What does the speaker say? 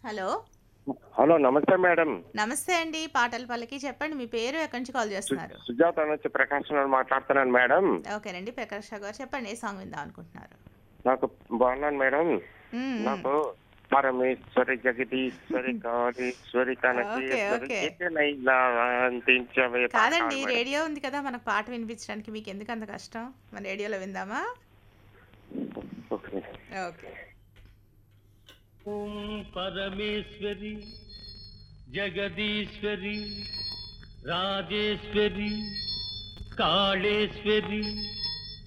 Hello hello నమస్తే madam నమస్తే అండి పాటల పల్లకి చెప్పండి మీ పేరు ఎక్కడి నుంచి కాల్ చేస్తున్నారు సుజాత నుంచి ప్రకాశ్ గారు మాట్లాడుతున్నాను మేడం ఓకేనండి ప్రకాష్ రావు గారు చెప్పండి ఏ సాంగ్ విందాం అనుకుంటున్నారు నాకు బాగున్నాను మేడం మ్మ్. నాకు పరమేశ్వరి జగదీశ్వరి కాళీశ్వరి ఓకే, ఓకే. కనకీశ్వరి కాదండి రేడియో ఉంది కదా మనకు పాట వినిపించడానికి మీకు ఎందుకు అంత కష్టం మన రేడియోలో విందామా ఓకే ఓకే ఓం పరమేశ్వరి జగదీశ్వరి రాజేశ్వరి కాళేశ్వరి